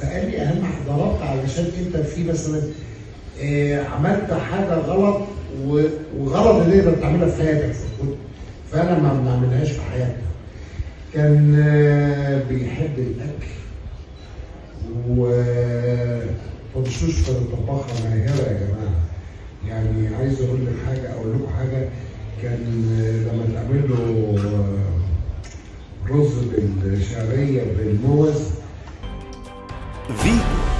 فقال لي اهم ضربت علشان انت في مثلا آه، عملت حاجه غلط و- وغلط اللي انت بتعملها في حياتك فكنت- فانا ما بنعملهاش في حياتنا كان آه، بيحب الاكل و طب شوشفر طباخه ماهره يا جماعه يعني عايز اقول لك حاجه اقول لكم حاجه كان آه، لما تعمل له آه، رز بالشعريه بالموز فيتو